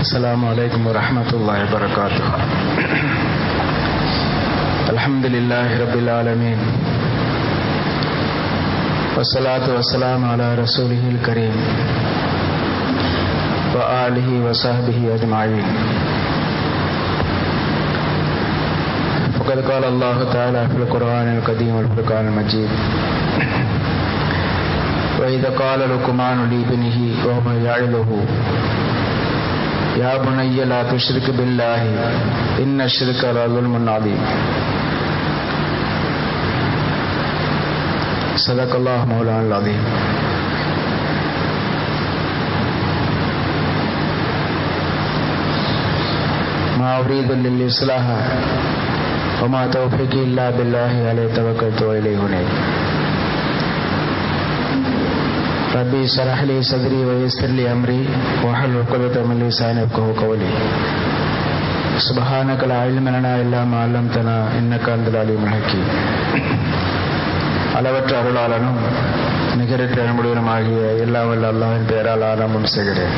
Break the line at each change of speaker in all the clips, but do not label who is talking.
السلام عليكم ورحمة الله وبركاته الحمد لله رب العالمين والصلاة والسلام على رسوله الكريم وآله وصحبه أجمعين وقد قال الله تعالى في القرآن القديم والفرقان المجيد وإذا قال لقمان لابنه وهو يعظه يا بني لا تشرك بالله إن الشرك لظلم عظيم صدق الله مولانا العظيم ما أريد للإصلاح وما توفيقي إلا بالله عليه توكلت وإليه هنيت ربي اشرح لي صدري ويسر لي امري واحلل عقدة من لساني يفقهوا قولي سبحانك لا علم لنا الا ما علمتنا انك انت العليم الحكيم அளவற்ற அருளாளனும் நிகரற்ற அன்புடனுமாகிய எல்லா வல்ல அல்லாவின் பெயரால் ஆரம்பம் செய்கிறேன்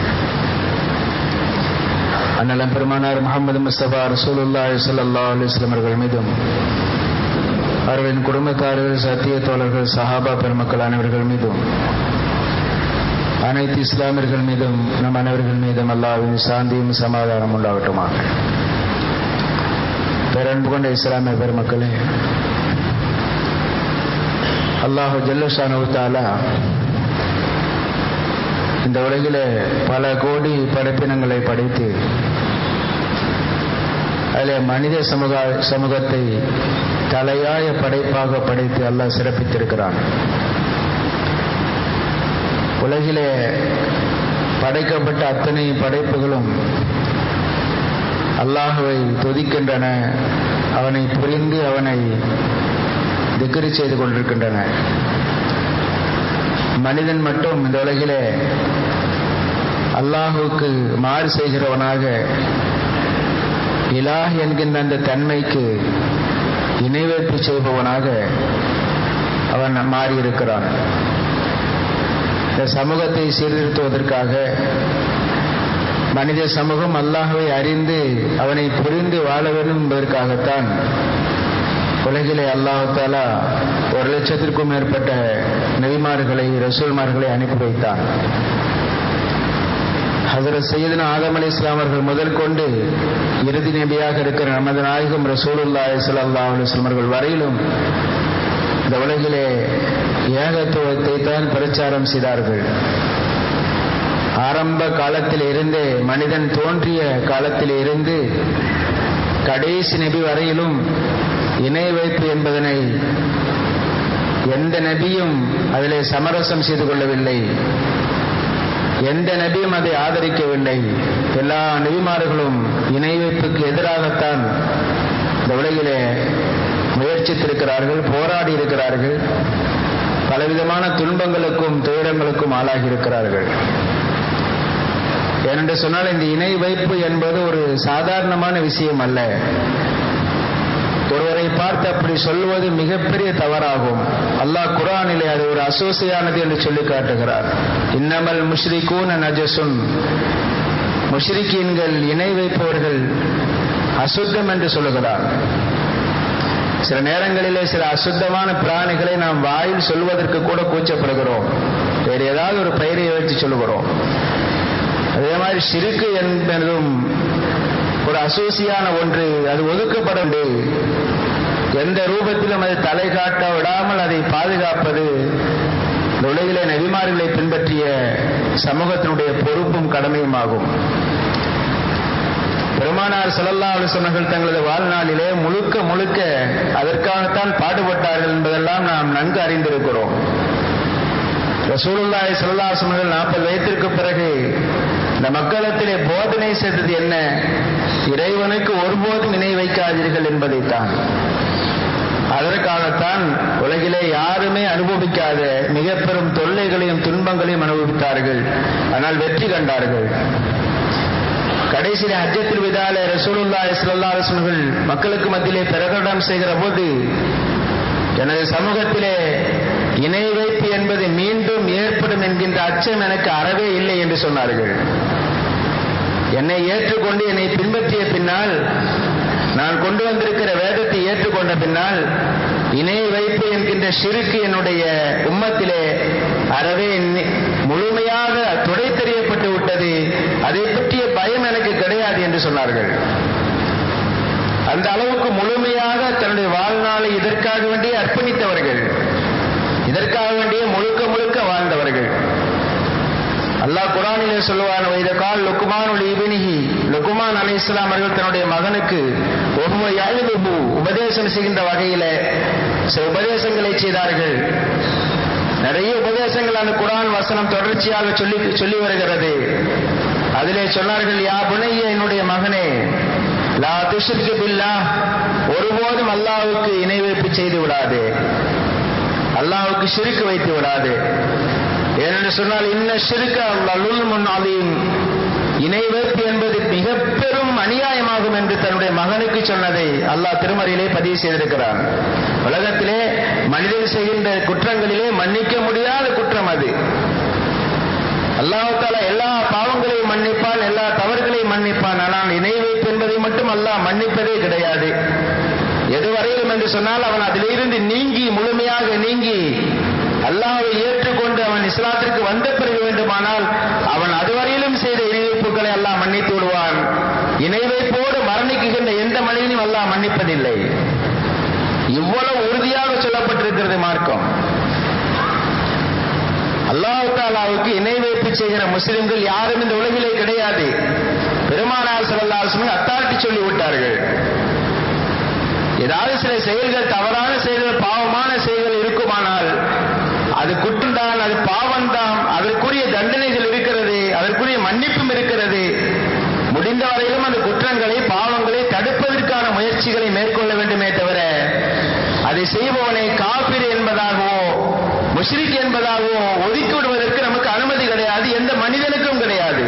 அண்ணலம் பெருமானார் முகமது முஸ்தபா ரசூலுல்லாஹி ஸல்லல்லாஹு அலைஹி வஸல்லம் அவர்கள் மீதும் அவர்களின் குடும்பத்தார்கள் சத்திய தோழர்கள் சஹாபா பெருமக்கள் அனைவர்கள் மீதும் அனைத்து இஸ்லாமியர்கள் மீதும் நம் அனைவர்கள் மீதும் அல்லாவின் சாந்தியும் சமாதானம் உண்டாகட்டுமாக பேரன்பு கொண்ட இஸ்லாமிய பெருமக்களே அல்லாஹு ஜல்லஷானுத்தாலா இந்த உலகிலே பல கோடி படைப்பினங்களை படைத்து அதில் மனித சமூக சமூகத்தை தலையாய படைப்பாக படைத்து அல்லாஹ் சிறப்பித்திருக்கிறான் உலகிலே படைக்கப்பட்ட அத்தனை படைப்புகளும் அல்லாஹுவை துதிக்கின்றன அவனை புரிந்து அவனை திக்ரி செய்து கொண்டிருக்கின்றன மனிதன் மட்டும் இந்த உலகிலே அல்லாஹுக்கு மாறு செய்கிறவனாக இலாஹ் என்கின்ற அந்த தன்மைக்கு இணைவேற்பு செய்பவனாக அவன் மாறியிருக்கிறான் இந்த சமூகத்தை சீர்திருத்துவதற்காக மனித சமூகம் அல்லாஹவை அறிந்து அவனை புரிந்து வாழ வேண்டும் என்பதற்காகத்தான் உலகிலே அல்லாஹாலா ஒரு லட்சத்திற்கும் மேற்பட்ட நெறிமார்களை ரசூல்மார்களை அனுப்பி வைத்தான் ஹசரத் சையதின ஆதம் அலி இஸ்லாமர்கள் முதல் கொண்டு இறுதி நபியாக இருக்கிற நமது நாயகம் ரசூலுல்லாஹி ஸல்லல்லாஹு அலைஹி வஸல்லம் வரையிலும் இந்த உலகிலே ஏகத்துவத்தை தான் பிரச்சாரம் செய்தார்கள் ஆரம்ப காலத்தில் இருந்தே மனிதன் தோன்றிய காலத்தில் இருந்து கடைசி நபி வரையிலும் இணை வைப்பு என்பதனை எந்த நபியும் அதிலே சமரசம் செய்து கொள்ளவில்லை எந்த நபியும் அதை ஆதரிக்கவில்லை எல்லா நபிமார்களும் இணை வைப்புக்கு எதிராகத்தான் இந்த உலகிலே முயற்சித்திருக்கிறார்கள் போராடி இருக்கிறார்கள் பலவிதமான துன்பங்களுக்கும் துயரங்களுக்கும் ஆளாகி இருக்கிறார்கள் ஏனென்று சொன்னால் இந்த இணை வைப்பு என்பது ஒரு சாதாரணமான விஷயம் அல்ல ஒருவரை பார்த்து அப்படி சொல்வது மிகப்பெரிய தவறாகும் அல்லாஹ் குரானிலே அது ஒரு அசோசியானது என்று சொல்லி காட்டுகிறார் இன்னமல் முஷ்ரிகூன் நஜசுன் முஷ்ரிக்கீன்கள் இணை வைப்பவர்கள் அசுத்தம் என்று சொல்லுகிறார் சில நேரங்களிலே சில அசுத்தமான பிராணிகளை நாம் வாயில் சொல்வதற்கு கூட கூச்சப்படுகிறோம் வேறு ஏதாவது ஒரு பெயரை வைத்து சொல்லுகிறோம் அதே மாதிரி சிறுக்கு என்பதும் ஒரு அசூசியான ஒன்று அது ஒதுக்கப்பட எந்த ரூபத்திலும் அதை தலை காட்ட விடாமல் அதை பாதுகாப்பது உலகிலே நபிமார்களை பின்பற்றிய சமூகத்தினுடைய பொறுப்பும் கடமையும் ஆகும் பெருமானார் சல்லல்லா அலுவலர்கள் தங்களது வாழ்நாளிலே முழுக்க முழுக்க அதற்காகத்தான் பாடுபட்டார்கள் என்பதெல்லாம் நாம் நன்கு அறிந்திருக்கிறோம் ரசூலுல்லாய் சல்லாசமர்கள் நாற்பது வயதிற்கு பிறகு இந்த மக்களத்திலே போதனை செய்தது என்ன இறைவனுக்கு ஒருபோதும் இணை வைக்காதீர்கள் என்பதைத்தான் அதற்காகத்தான் உலகிலே யாருமே அனுபவிக்காத மிக பெரும் தொல்லைகளையும் துன்பங்களையும் அனுபவித்தார்கள் ஆனால் வெற்றி கண்டார்கள் கடைசியில ஹஜ்ஜத்தில் விதால ரசூலுல்லா இஸ்லல்லா ரசூல்கள் மக்களுக்கு மத்தியிலே பிரகடனம் செய்கிற போது எனது சமூகத்திலே இணை வைப்பு என்பது மீண்டும் ஏற்படும் என்கின்ற அச்சம் எனக்கு அறவே இல்லை என்று சொன்னார்கள் என்னை ஏற்றுக்கொண்டு என்னை பின்பற்றிய பின்னால் நான் கொண்டு வந்திருக்கிற வேதத்தை ஏற்றுக்கொண்ட பின்னால் இணை வைப்பு என்கின்ற சிறுக்கு என்னுடைய உம்மத்திலே அறவே முழுமையாக துடை தெரியப்பட்டு விட்டது அதை பற்றிய பயம் எனக்கு கிடையாது என்று சொன்னார்கள் அந்த அளவுக்கு முழுமையாக தன்னுடைய வாழ்நாளை இதற்காக வேண்டிய அர்ப்பணித்தவர்கள் இதற்காக வேண்டிய முழுக்க முழுக்க வாழ்ந்தவர்கள் அல்லாஹ் குரானிலே சொல்லுவான் வைத கால் லுக்குமான் இபினிஹி லுக்குமான் அலி இஸ்லாம் அவர்கள் தன்னுடைய மகனுக்கு ஒவ்வொரு யாழிபு உபதேசம் செய்கின்ற வகையில சில உபதேசங்களை செய்தார்கள் நிறைய உபதேசங்கள் அந்த குரான் வசனம் தொடர்ச்சியாக சொல்லி சொல்லி வருகிறது அதிலே சொன்னார்கள் யா புனைய என்னுடைய மகனே லா துஷிற்கு பில்லா ஒருபோதும் அல்லாவுக்கு இணை வைப்பு செய்து விடாது அல்லாவுக்கு சிறுக்கு வைத்து விடாது ஏனென்று சொன்னால் இன்ன சிறுக்க அல்லாஹ் முன் அலீம் இணை வைப்பு என்பது மிக பெரும் அநியாயமாகும் என்று தன்னுடைய மகனுக்கு சொன்னதை அல்லாஹ் திருமறையிலே பதிவு செய்திருக்கிறான் உலகத்திலே மனிதன் செய்கின்ற குற்றங்களிலே மன்னிக்க முடியாத குற்றம் அது அல்லாஹால எல்லா பாவங்களையும் மன்னிப்பான் எல்லா தவறுகளையும் மன்னிப்பான் ஆனால் இணை வைப்பு என்பதை மட்டும் அல்லாஹ் மன்னிப்பதே கிடையாது எதுவரையிலும் என்று சொன்னால் அவன் அதிலிருந்து நீங்கி முழுமையாக நீங்கி அல்லாஹை ஏற்றுக்கொண்டு அவன் இஸ்லாத்திற்கு வந்த பிறகு வேண்டுமானால் அவன் அதுவரையிலும் செய்த இணைவைப்புகளை எல்லாம் மன்னித்து விடுவான் இணைவைப்போடு மரணிக்குகின்ற எந்த மனிதனையும் அல்லாஹ் மன்னிப்பதில்லை இவ்வளவு உறுதியாக சொல்லப்பட்டிருக்கிறது மார்க்கம் அல்லாஹு தாலாவுக்கு இணை வைப்பு செய்கிற முஸ்லிம்கள் யாரும் இந்த உலகிலே கிடையாது பெருமானார் செல்லாசமே அத்தாட்டி சொல்லி விட்டார்கள் ஏதாவது சில செயல்கள் தவறான செயல்கள் பாவமான செயல்கள் இருக்குமானால் அது குற்றம்தான் அது பாவம்தான் அதற்குரிய தண்டனைகள் இருக்கிறது அதற்குரிய மன்னிப்பும் இருக்கிறது முடிந்த வரையிலும் அந்த குற்றங்களை பாவங்களை தடுப்பதற்கான முயற்சிகளை மேற்கொள்ள வேண்டுமே தவிர அதை செய்பவனை காப்பீர் என்பதாகவோ முஷ்ரிக் என்பதாகவோ ஒதுக்கி விடுவதற்கு நமக்கு அனுமதி கிடையாது எந்த மனிதனுக்கும் கிடையாது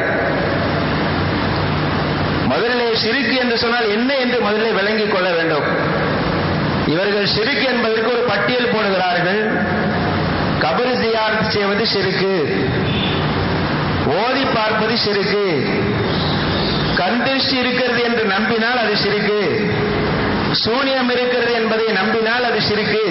முதலிலே சிறுக்கு என்று சொன்னால் என்ன என்று முதலில் விளங்கிக் கொள்ள வேண்டும் இவர்கள் சிறுக்கு என்பதற்கு ஒரு பட்டியல் போடுகிறார்கள் கபர் ஜியாரத் செய்வது சிறுக்கு ஓதி பார்ப்பது சிறுக்கு கண்டிருஷ்டி இருக்கிறது என்று நம்பினால் அது சிறுக்கு சூனியம் இருக்கிறது என்பதை நம்பினால் அது சிறுக்கு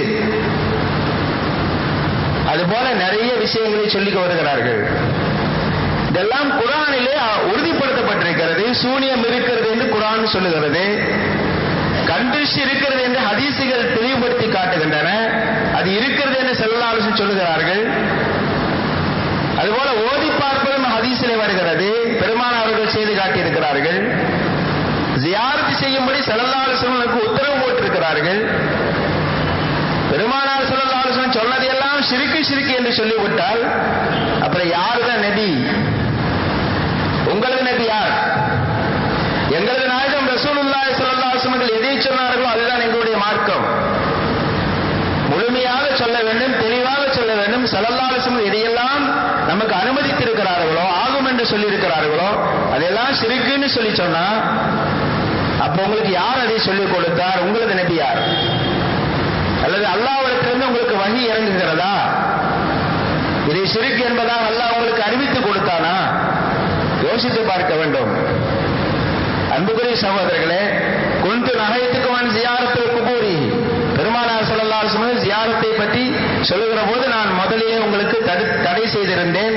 அதுபோல நிறைய விஷயங்களை சொல்லிக் வருகிறார்கள் இதெல்லாம் குரானிலே உறுதிப்படுத்தப்பட்டிருக்கிறது சூனியம் இருக்கிறது என்று குரான் சொல்லுகிறது கண்டிருஷ்டி இருக்கிறது என்று ஹதீசுகள் தெளிவுபடுத்தி காட்டுகின்றன அது இருக்கிறது என்று செல்லாலும் சொல்லுகிறார்கள் அதுபோல ஓதி பார்ப்பதும் ஹதீசிலே வருகிறது பெருமான் அவர்கள் செய்து காட்டியிருக்கிறார்கள் ஜியாரத்து செய்யும்படி செல்லல்லாலுக்கு உத்தரவு போட்டிருக்கிறார்கள் பெருமானார் செல்லல்லாலுசன் சொன்னதையெல்லாம் சிறுக்கு சிறுக்கு என்று சொல்லிவிட்டால் அப்புறம் யாருதான் நபி உங்களது நபி யார் எங்களது நாயகம் ரசூலுல்லாய் சொல்லல்லாசமர்கள் எதை சொன்னார்களோ அதுதான் எங்களுடைய மார்க்கம் முழுமையாக சொல்ல வேண்டும் தெளிவாக சொல்ல வேண்டும் சலல்லாலசம் எதையெல்லாம் நமக்கு அனுமதித்திருக்கிறார்களோ ஆகும் என்று சொல்லி இருக்கிறார்களோ அதெல்லாம் சிறுக்குன்னு சொல்லி சொன்னா அப்ப உங்களுக்கு யார் அதை சொல்லிக் கொடுத்தார் உங்களது நபி யார் அல்லது அல்லாவிடத்திலிருந்து உங்களுக்கு வகி இறங்குகிறதா இதை சிறுக்கு என்பதாக அல்லாஹ் உங்களுக்கு அறிவித்து கொடுத்தானா யோசித்து பார்க்க வேண்டும் அன்புக்குரிய சகோதரர்களே குந்து நகைத்துக்குவான் ஜியாரத்தில் குபூரி பெருமானார் சொல்லல்லால் சொன்னது ஜியாரத்தை பற்றி சொல்லுகிற போது நான் முதலிலே உங்களுக்கு தடை செய்திருந்தேன்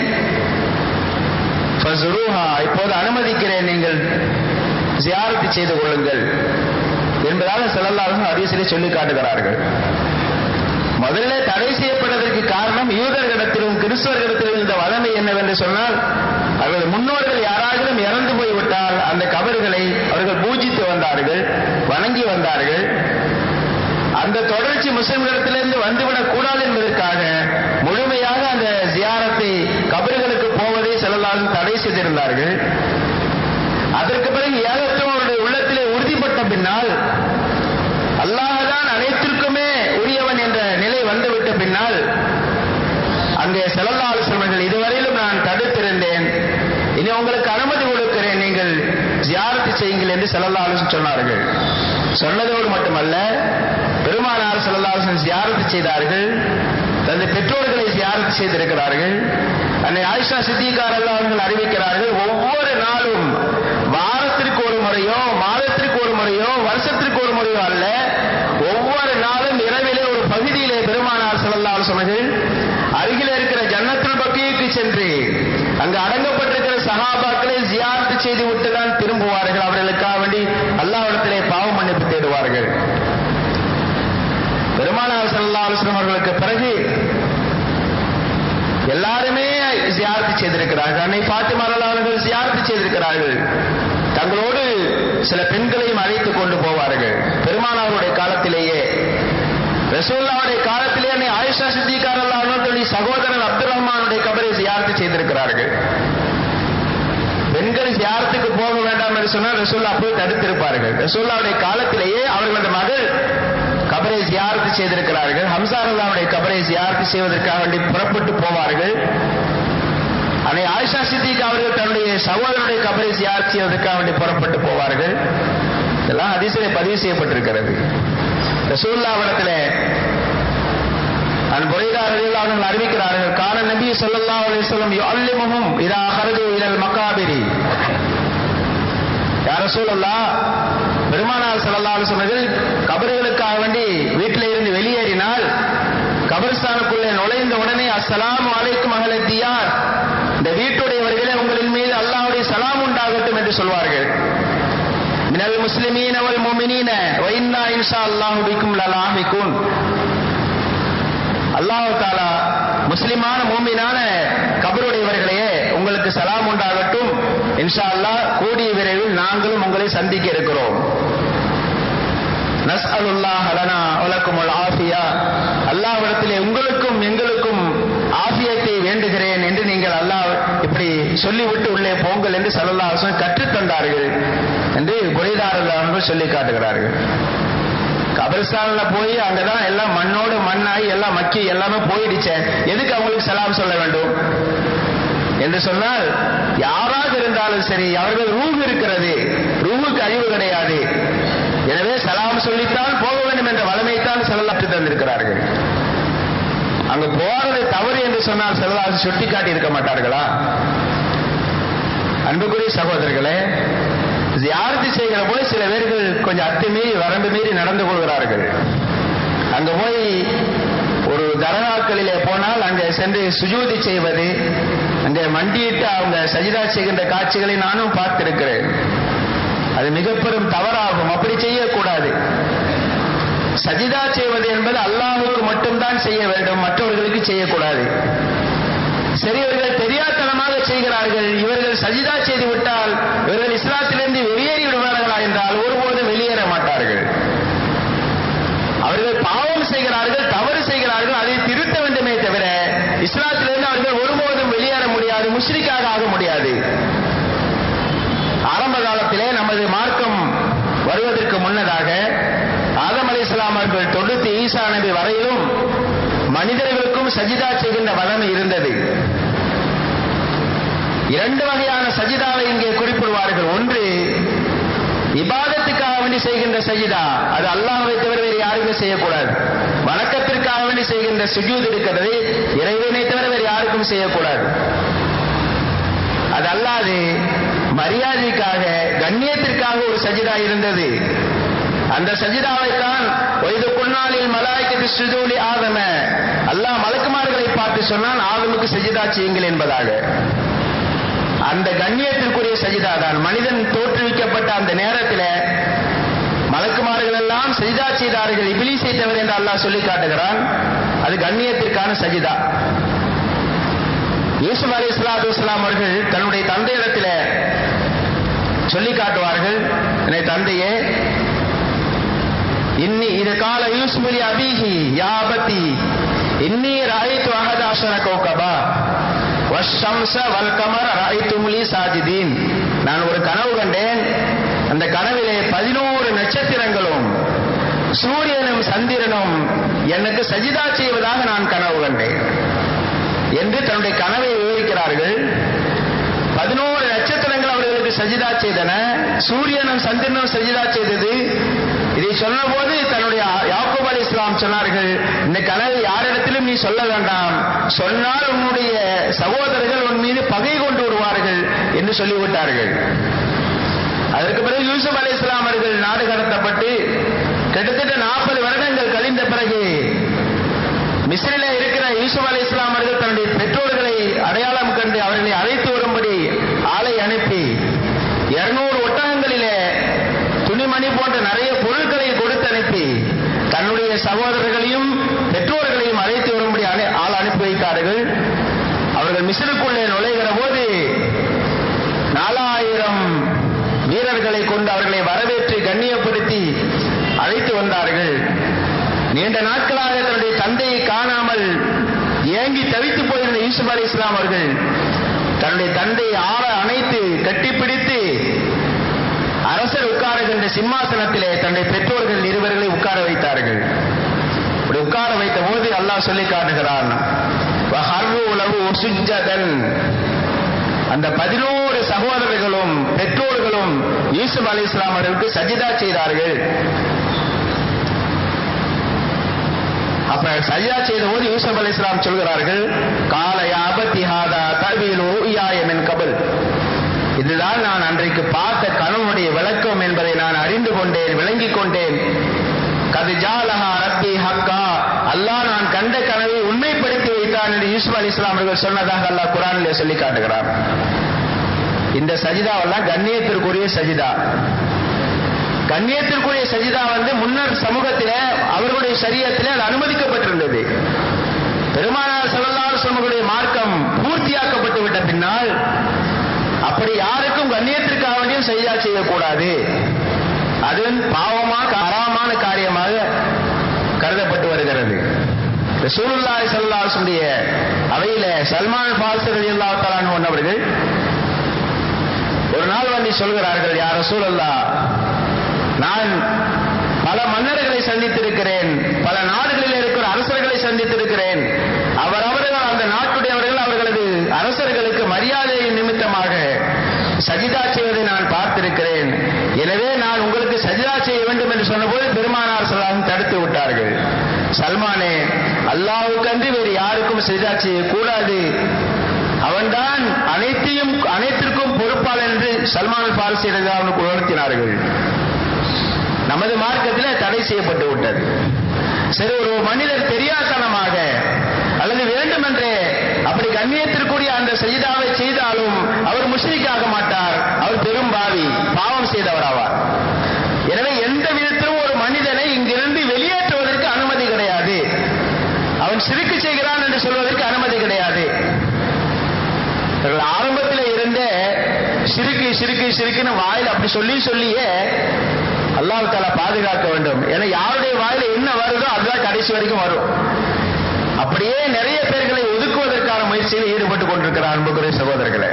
இப்போது அனுமதிக்கிறேன் நீங்கள் ஜியாரத்து செய்து கொள்ளுங்கள் என்பதாக செல்லல்லாலும் அதிசலை சொல்லி காட்டுகிறார்கள் முதல்ல தடை செய்யப்பட்டதற்கு காரணம் யூதர்களிடத்திலும் கிறிஸ்தவர்களிடத்திலும் இந்த வதமை என்னவென்று சொன்னால் அவர்கள் முன்னோர்கள் யாராகிலும் இறந்து போய்விட்டால் அந்த கபர்களை அவர்கள் பூஜித்து வந்தார்கள் வணங்கி வந்தார்கள் அந்த தொடர்ச்சி முஸ்லிம்களிடத்திலிருந்து வந்துவிடக் கூடாது என்பதற்காக முழுமையாக அந்த ஜியாரத்தை கபர்களுக்கு போவதை செல்லலாலும் தடை செய்திருந்தார்கள் அதற்கு பிறகு ஏகத்துவம் அவருடைய உள்ளத்திலே உறுதிப்பட்ட பின்னால் அல்லாஹதான் அனைத்திற்குமே உரியவன் என்ற நிலை வந்துவிட்ட பின்னால் அங்கே செல்லல்லால் செல்வர்கள் இதுவரையிலும் நான் தடுத்திருந்தேன் இனி உங்களுக்கு அனுமதி கொடுக்கிறேன் நீங்கள் ஜியாரத்து செய்யுங்கள் என்று செல்லல்லாலும் சொன்னார்கள் சொன்னதோடு மட்டுமல்ல பெருமானார் செல்லல்லாசன் ஜியாரத்து செய்தார்கள் தனது பெற்றோர்களை ஜியாரத்து செய்திருக்கிறார்கள் அன்னை ஆயிஷா சித்திகார் அவர்கள் அறிவிக்கிறார்கள் ஒவ்வொரு நாளும் வாரத்திற்கு ஒரு முறையோ மாதத்திற்கு ஒரு முறையோ வருஷத்திற்கு ஒரு முறையோ அல்ல ஒவ்வொரு நாளும் இரவிலே ஒரு பகுதியிலே பெருமானார் செல்லல்லால் சொன்னர்கள் அருகில் இருக்கிற ஜன்னத்துல் பக்கிக்கு சென்று அங்கு அடங்கப்பட்டிருக்கிற சகாபாக்களை ஜியாரத்து செய்து விட்டு தான் திரும்புவார்கள் அவர்களுக்காக வேண்டி அல்லாவிடத்திலே பாவ மன்னிப்பு தேடுவார்கள் பெருமானார் செல்லா அலுவலம் அவர்களுக்கு பிறகு எல்லாருமே ஜியாரத்து செய்திருக்கிறார்கள் அன்னை பாத்திமா அவர்கள் ஜியாரத்து செய்திருக்கிறார்கள் தங்களோடு சில பெண்களையும் அழைத்துக் கொண்டு போவார்கள் பெருமானாருடைய காலத்திலேயே ரசூல்லாவுடைய காலத்திலே அன்னை ஆயிஷா சித்திகார் அவர்களுடைய சகோதரன் அப்துல் ரஹ்மானுடைய கபரை ஜியாரத்து செய்திருக்கிறார்கள் பெண்கள் ஜியாரத்துக்கு போக வேண்டாம் என்று சொன்னால் ரசூல்லா போய் தடுத்திருப்பார்கள் ரசூல்லாவுடைய காலத்திலேயே அவர்களது மகள் கபரை ஜியாரத்து செய்திருக்கிறார்கள் ஹம்சாரல்லாவுடைய கபரை ஜியாரத்து செய்வதற்காக வேண்டி புறப்பட்டு போவார்கள் அன்னை ஆயிஷா சித்திக் அவர்கள் தன்னுடைய சகோதரனுடைய கபரை ஜியாரத்து செய்வதற்காக வேண்டி புறப்பட்டு போவார்கள் இதெல்லாம் அதிசய பதிவு செய்யப்பட்டிருக்கிறது ரசூல்லாவிடத்தில் அன் புரைதாரர்கள் அவர்கள் அறிவிக்கிறார்கள் கால நபி சொல்லல்லா அலிஸ்லம் அல்லிமுகம் இதா ஹரது இலல் மக்காபிரி யார சூழல்லா பெருமானார் சல்லா அலுவலர்கள் கபர்களுக்காக வேண்டி வீட்டில இருந்து வெளியேறினால் கபர்ஸ்தானுக்குள்ளே நுழைந்த உடனே அஸ்ஸலாம் அலைக்கும் அகலத்தியார் இந்த வீட்டுடையவர்களே உங்களின் மீது அல்லாஹுடைய சலாம் உண்டாகட்டும் என்று சொல்வார்கள் மினல் முஸ்லிமீன வல் முமினீன வைன்னா இன்ஷா அல்லாஹு பிக்கும் லலாஹிகுன் அல்லாஹு தாலா முஸ்லிமான மூமினான கபருடையவர்களே உங்களுக்கு சலாம் உண்டாகட்டும் இன்ஷா அல்லாஹ் கூடிய விரைவில் நாங்களும் உங்களை சந்திக்க இருக்கிறோம் நஸ்அலுல்லாஹ் லனா வலக்குமுல் ஆஃபியா அல்லாஹ்விடத்திலே உங்களுக்கும் எங்களுக்கும் ஆஃபியத்தை வேண்டுகிறேன் என்று நீங்கள் அல்லாஹ் இப்படி சொல்லிவிட்டு உள்ளே போங்கள் என்று சல்லல்லாஹு கற்றுத் தந்தார்கள் என்று குறைதாரர்கள் அவர்கள் சொல்லி காட்டுகிறார்கள் கபரிஸ்தான்ல போய் அங்கதான் எல்லாம் மண்ணோடு மண்ணாகி எல்லாம் மக்கி எல்லாமே போயிடுச்சே எதுக்கு அவங்களுக்கு சலாம் சொல்ல வேண்டும் என்று சொன்னால் யாராக இருந்தாலும் சரி அவர்கள் ரூஹ் இருக்கிறது ரூஹுக்கு அழிவு கிடையாது எனவே சலாம் சொல்லித்தான் போக வேண்டும் என்ற வளமைத்தான் செல்லலாற்று தந்திருக்கிறார்கள் அங்கு போறது தவறு என்று சொன்னால் செல்லலாசு சுட்டி காட்டி இருக்க மாட்டார்களா அன்புக்குரிய சகோதரர்களே ஜியாரத்து செய்கிற போது சில பேர்கள் கொஞ்சம் அத்துமீறி வரம்பு மீறி நடந்து கொள்கிறார்கள் அங்க போய் ஒரு தர்காக்களிலே போனால் அங்கே சென்று சுஜூதி செய்வது அங்கே மண்டியிட்டு அவங்க சஜிதா செய்கின்ற காட்சிகளை நானும் பார்த்திருக்கிறேன் அது மிக பெரும் தவறாகும் அப்படி செய்யக்கூடாது சஜிதா செய்வது என்பது அல்லாஹுக்கு மட்டும்தான் செய்ய வேண்டும் மற்றவர்களுக்கு செய்யக்கூடாது சரி இவர்கள் தெரியாத்தனமாக செய்கிறார்கள் இவர்கள் சஜிதா செய்து விட்டால் இவர்கள் இஸ்லாத்திலிருந்து வெளியேறி விடுவார்களா என்றால் ஒருபோதும் வெளியேற மாட்டார்கள் அவர்கள் பாவம் செய்கிறார்கள் தவறு செய்கிறார்கள் அதை திருத்த வேண்டுமே தவிர இஸ்லாத்திலிருந்து அவர்கள் ஒருபோதும் வெளியேற முடியாது முஸ்லிக்காக ஆக முடியாது ஆரம்ப காலத்திலே நமது மார்க்கம் வருவதற்கு முன்னதாக ஆதம் அலி இஸ்லாம் அவர்கள் தொடுத்து ஈசா நபி வரையிலும் மனிதர்களுக்கும் சஜிதா செய்கின்ற வளமை இருந்தது இரண்டு வகையான சஜிதாவை இங்கே குறிப்பிடுவார்கள் ஒன்று இபாதத்துக்காக வேண்டி செய்கின்ற சஜிதா அது அல்லாஹை தவிர வேறு யாருமே செய்யக்கூடாது வணக்கத்திற்காக வேண்டி செய்கின்ற சுஜூத் இருக்கிறது இறைவனை தவிர வேறு யாருக்கும் செய்யக்கூடாது அது அல்லாது மரியாதைக்காக கண்ணியத்திற்காக ஒரு சஜிதா இருந்தது அந்த சஜிதாவைத்தான் ஒய்து குன்னாலில் மலாய்க்கு சுஜூலி ஆதம அல்லாஹ் மலக்குமார்களை பார்த்து சொன்னால் ஆதமுக்கு சஜிதா செய்யுங்கள் என்பதாக அந்த கண்ணியத்திற்குரிய சஜிதா தான் மனிதன் தோற்றுவிக்கப்பட்ட அந்த நேரத்தில் மலக்குமார்கள் எல்லாம் சஜிதா செய்தார்கள் இபிலிசை தவிர என்று அல்லாஹ் சொல்லி காட்டுகிறான் அது கண்ணியத்திற்கான சஜிதா யூசுப் அலி இஸ்லாத்து இஸ்லாம் அவர்கள் தன்னுடைய தந்தையிடத்தில் சொல்லி காட்டுவார்கள் என்னை தந்தையே இன்னி இது கால யூசுப் அலி அபிஹி யாபத்தி இன்னி ராயித்து அகத அஷர கௌகபா வஷம்ச வல்கமர் ராயித்துமுலி சாஜிதீன் நான் ஒரு கனவு கண்டேன் அந்த கனவிலே பதினோரு நட்சத்திரங்களும் சூரியனும் சந்திரனும் எனக்கு சஜிதா செய்வதாக நான் கனவு கண்டேன் என்று தன்னுடைய கனவை விவரிக்கிறார்கள் பதினோரு நட்சத்திரங்கள் அவர்களுக்கு சஜிதா செய்தன சூரியனும் சந்திரனும் சஜிதா செய்தது இதை சொன்ன போது தன்னுடைய யாக்கூப் அலி இஸ்லாம் சொன்னார்கள் இந்த கனவை யாரிடத்திலும் நீ சொல்ல வேண்டாம் சொன்னால் உன்னுடைய சகோதரர்கள் உன் மீது பகை கொண்டு வருவார்கள் என்று சொல்லிவிட்டார்கள் அதற்கு பிறகு யூசுப் அலி இஸ்லாம் அவர்கள் நாடு கடத்தப்பட்டு கிட்டத்தட்ட நாற்பது வருடங்கள் கழிந்த பிறகு மிஸ்ரில இருக்கிற யூசுப் அலி இஸ்லாம் அவர்கள் தன்னுடைய பெற்றோர்களை அடையாளம் கண்டு அவர்களை அழைத்து வரும்படி ஆளை அனுப்பி இருநூறு ஒட்டகங்களிலே துணிமணி போன்ற நிறைய பொருட்களை கொடுத்து அனுப்பி தன்னுடைய சகோதரர்களையும் பெற்றோர்களையும் அழைத்து வரும்படி ஆள் அனுப்பி வைத்தார்கள் அவர்கள் மிஸ்ருக்குள்ளே நுழைகிற போது நாலாயிரம் வீரர்களை கொண்டு அவர்களை வரவேற்று கண்ணியப்படுத்தி அழைத்து வந்தார்கள் நீண்ட நாட்களாக தன்னுடைய தந்தையை காணாமல் ஏங்கி தவித்து போயிருந்த யூசுப் அலி இஸ்லாம் அவர்கள் தன்னுடைய தந்தையை ஆற அணைத்து கட்டிப்பிடித்து அரசர் உட்காருகின்ற சிம்மாசனத்திலே தன்னுடைய பெற்றோர்கள் இருவர்களை உட்கார வைத்தார்கள் அப்படி உட்கார வைத்த போது அல்லாஹ் சொல்லி காட்டுகிறான் அந்த பதினோரு சகோதரர்களும் பெற்றோர்களும் யூசுப் அலி இஸ்லாம் அவர்களுக்கு சஜிதா செய்தார்கள் அப்ப சஜிதா செய்த போது யூசுப் அலி இஸ்லாம் சொல்கிறார்கள் கால யாபத்தி ஹாதா தவிலோ இயாயமின் கபல் இதுதான் நான் அன்றைக்கு பார்த்த கனவுடைய விளக்கம் என்பதை நான் அறிந்து கொண்டேன் விளங்கிக் கொண்டேன் கது ஜாலஹா ரப்பி ஹக்கா அல்லாஹ் நான் கண்ட கனவை உண்மைப்படுத்தி வைத்தான் என்று யூசுப் அலி இஸ்லாம் அவர்கள் சொன்னதாக அல்லாஹ் குரானிலே சொல்லி காட்டுகிறார் இந்த சஜிதாவெல்லாம் கண்ணியத்திற்குரிய சஜிதா கண்ணியத்திற்குரிய சஜிதா வந்து முன்னர் சமூகத்திலே அவர்களுடைய சரியத்திலே அது அனுமதிக்கப்பட்டிருந்தது பெருமானார் செல்லல்லார் சமூகடைய மார்க்கம் பூர்த்தியாக்கப்பட்டு விட்ட பின்னால் அப்படி யாருக்கும் கண்ணியத்திற்காக வேண்டியும் சஜிதா செய்யக்கூடாது அது பாவமாக அறாமான காரியமாக கருதப்பட்டு வருகிறது ரசூலுல்லாஹி ஸல்லல்லாஹு அலைஹி அவையில சல்மான் ஃபாரிஸி ரலியல்லாஹு தஆலா அவர்கள் ஒரு நாள் வந்து சொல்கிறார்கள் யார் ரசூலல்லா நான் பல மன்னர்களை சந்தித்திருக்கிறேன் பல நாடுகளில் இருக்கிற அரசர்களை சந்தித்திருக்கிறேன் அவர் அவர்கள் அந்த நாட்டுடையவர்கள் அவர்களது அரசர்களுக்கு மரியாதை நிமித்தமாக சஜிதா செய்வதை நான் பார்த்திருக்கிறேன் எனவே நான் உங்களுக்கு சஜிதா செய்ய வேண்டும் என்று சொன்னபோது பெருமானார் சொல்லாமல் தடுத்து விட்டார்கள் சல்மானே அல்லாவுக்கன்றி வேறு யாருக்கும் சஜிதா செய்யக்கூடாது அவன்தான் அனைத்தையும் அனைத்திற்கும் பொறுப்பாளர் என்று சல்மான் பாரசி அவனுக்கு உணர்த்தினார்கள் நமது மார்க்கத்தில் தடை செய்யப்பட்டு விட்டது சரி ஒரு மனிதர் தெரியாதனமாக அல்லது வேண்டுமென்றே அப்படி கண்ணியத்திற்குரிய அந்த செய்தாவை செய்தாலும் அவர் முஷ்ரிக்காக மாட்டார் அவர் பெரும் பாவி பாவம் செய்தவராவார் எனவே எந்த விதத்திலும் ஒரு மனிதனை இங்கிருந்து வெளியேற்றுவதற்கு அனுமதி கிடையாது அவன் சிறுக்கு செய்கிறான் என்று சொல்வதற்கு அனுமதி கிடையாது ஆரம்பத்தில் இருந்தே சிறுக்கு சிறுக்கு சிறுக்குன்னு வாயில் அப்படி சொல்லி சொல்லியே அல்லாஹ் தாலா பாதுகாக்க வேண்டும் ஏன்னா யாருடைய வாயில என்ன வருதோ அதுதான் கடைசி வரைக்கும் வரும் அப்படியே நிறைய பேர்களை ஒதுக்குவதற்கான முயற்சியில் ஈடுபட்டு கொண்டிருக்கிறார் அன்புக்குரிய சகோதரர்களே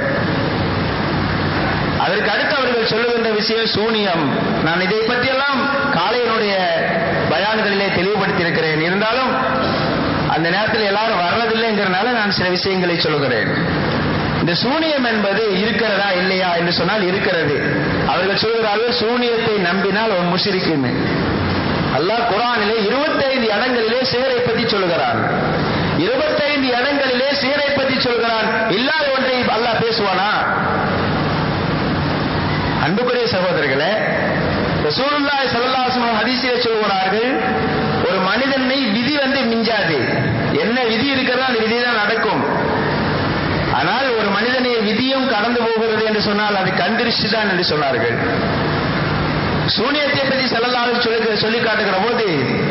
அதற்கு அடுத்து அவர்கள் சொல்லுகின்ற விஷயம் சூனியம் நான் இதை பற்றியெல்லாம் காலையினுடைய பயான்களிலே தெளிவுபடுத்தியிருக்கிறேன் இருந்தாலும் அந்த நேரத்தில் எல்லாரும் வர்றதில்லைங்கிறனால நான் சில விஷயங்களை சொல்லுகிறேன் இந்த சூனியம் என்பது இருக்கிறதா இல்லையா என்று சொன்னால் இருக்கிறது அவர்கள் சொல்கிறார்கள் சூனியத்தை நம்பினால் அவன் முஷிரிக்குன்னு அல்லாஹ் குரானிலே இருபத்தைந்து இடங்களிலே சிகரை பற்றி சொல்கிறான் இருபத்தைந்து இடங்களிலே சிகரை பற்றி சொல்கிறான் இல்லாத ஒன்றை அல்லாஹ் பேசுவானா அன்புக்குரிய சகோதரர்களே ரசூலுல்லாஹி ஸல்லல்லாஹு அலைஹி வஸல்லம் ஹதீஸிலே சொல்கிறார்கள் ஒரு மனிதனை விதி வந்து மிஞ்சாது என்ன விதி இருக்கிறதோ அந்த விதி தான் நடக்கும் ஆனால் ஒரு மனிதனை விதியும் கடந்து போகிறது என்று சொன்னால் அது கண்டிருச்சு தான் என்று சொன்னார்கள் சூனியத்தை பற்றி செல்லலாக சொல்லி சொல்லி காட்டுகிற போது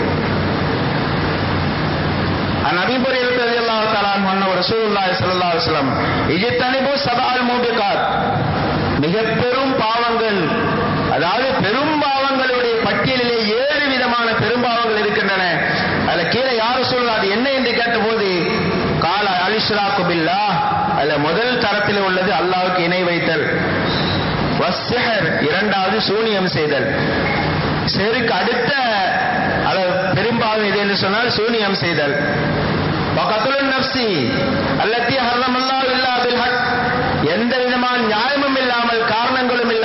நபிபுரி ரலியல்லாஹு தஆலா அன்ஹு ரசூலுல்லாஹி ஸல்லல்லாஹு அலைஹி வஸல்லம் இஜ்தனிபு சபஅல் மூபிகாத் மிக பெரும் பாவங்கள் அதாவது பெரும் பாவங்களுடைய பட்டியலிலே ஏழு விதமான பெரும்பாவங்கள் இருக்கின்றன அதுல கீழே யாரும் சொல்லுவா அது என்ன என்று கேட்டபோது கால அலிஸ்ராக்கு பில்லா அதுல முதல் தரத்தில் உள்ளது அல்லாவுக்கு இணை வைத்தல் வஸ்ஸஹர் இரண்டாவது சூனியம் செய்தல் செருக்கு அடுத்த பெரும்பாவம் இது என்று சொன்னால் சூனியம் செய்தல் வகத்துல் நப்சி அல்லத்தி ஹர்ரமல்லாஹு இல்லா பில் ஹக் எந்த விதமான நியாயமும் இல்லாமல் காரணங்களும்